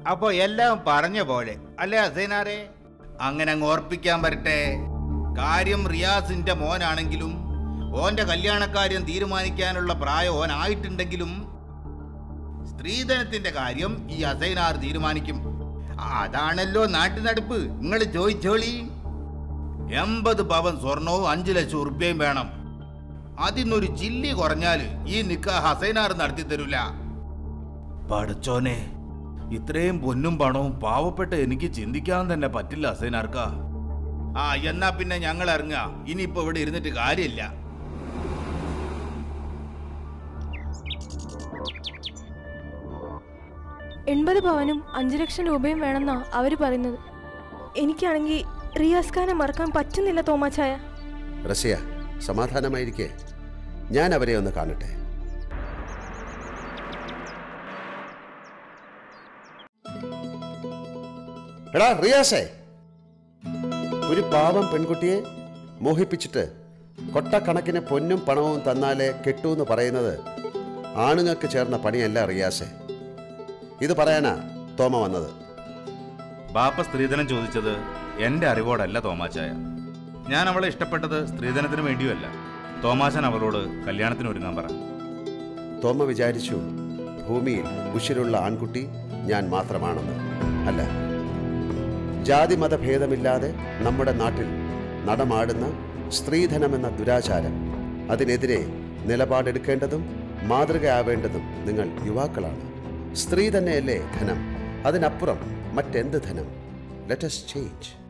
അപ്പോ എല്ലാം പറഞ്ഞ പോലെ അല്ലേ ഹസൈനാരെ അങ്ങനെ അങ്ങ് ഓർപ്പിക്കാൻ വരട്ടെ കാര്യം റിയാസിന്റെ മോനാണെങ്കിലും ഓന്റെ കല്യാണക്കാര്യം തീരുമാനിക്കാനുള്ള പ്രായം ഓനായിട്ടുണ്ടെങ്കിലും സ്ത്രീധനത്തിന്റെ കാര്യം ഈ അസൈനാർ തീരുമാനിക്കും അതാണല്ലോ നാട്ടുനടപ്പ് നിങ്ങൾ ചോദിച്ചോളി എൺപത് പവൻ സ്വർണവും അഞ്ചു ലക്ഷം ഉറുപ്പ്യയും വേണം അതിനൊരു ചില്ലി കുറഞ്ഞാല് ഈ നിക്ക ഹസൈനാർ നടത്തി തരൂല പഠിച്ചോനെ ഇത്രയും പൊന്നും പണവും പാവപ്പെട്ട എനിക്ക് ചിന്തിക്കാൻ തന്നെ പറ്റില്ല ഹസൈനാർക്ക ആ എന്നാ പിന്നെ ഞങ്ങൾ ഇറങ്ങുക ഇനിയിപ്പോ ഇവിടെ ഇരുന്നിട്ട് കാര്യമില്ല എൺപത് പവനും അഞ്ചു ലക്ഷം രൂപയും വേണമെന്നാ അവര് പറയുന്നത് എനിക്കാണെങ്കിൽ റിയാസ് ഖാനെ മറക്കാൻ പറ്റുന്നില്ല തോമാച്ചായ റസിയ സമാധാനമായിരിക്കെ ഞാൻ അവരെ ഒന്ന് കാണട്ടെ എടാ റിയാസേ ഒരു പാവം പെൺകുട്ടിയെ മോഹിപ്പിച്ചിട്ട് കൊട്ടക്കണക്കിന് പൊന്നും പണവും തന്നാലേ കെട്ടൂ എന്ന് പറയുന്നത് ആണുങ്ങൾക്ക് ചേർന്ന പണിയല്ല റിയാസേ ഇത് പറയാനാ തോമ വന്നത് ബാപ്പ സ്ത്രീധനം ചോദിച്ചത് എന്റെ അറിവോടല്ല തോമാച്ചായ ഞാൻ അവളെ ഇഷ്ടപ്പെട്ടത് സ്ത്രീധനത്തിന് വേണ്ടിയുമല്ല തോമാച്ചൻ അവളോട് കല്യാണത്തിന് ഒരുങ്ങാൻ പറ തോമ വിചാരിച്ചു ഭൂമിയിൽ ഉശിരുള്ള ആൺകുട്ടി ഞാൻ മാത്രമാണെന്ന് അല്ല ജാതി മതഭേദമില്ലാതെ നമ്മുടെ നാട്ടിൽ നടമാടുന്ന സ്ത്രീധനമെന്ന ദുരാചാരം അതിനെതിരെ നിലപാടെടുക്കേണ്ടതും മാതൃകയാവേണ്ടതും നിങ്ങൾ യുവാക്കളാണ് സ്ത്രീ തന്നെയല്ലേ ധനം അതിനപ്പുറം മറ്റെന്ത് ധനം ലെറ്റസ് ചേഞ്ച്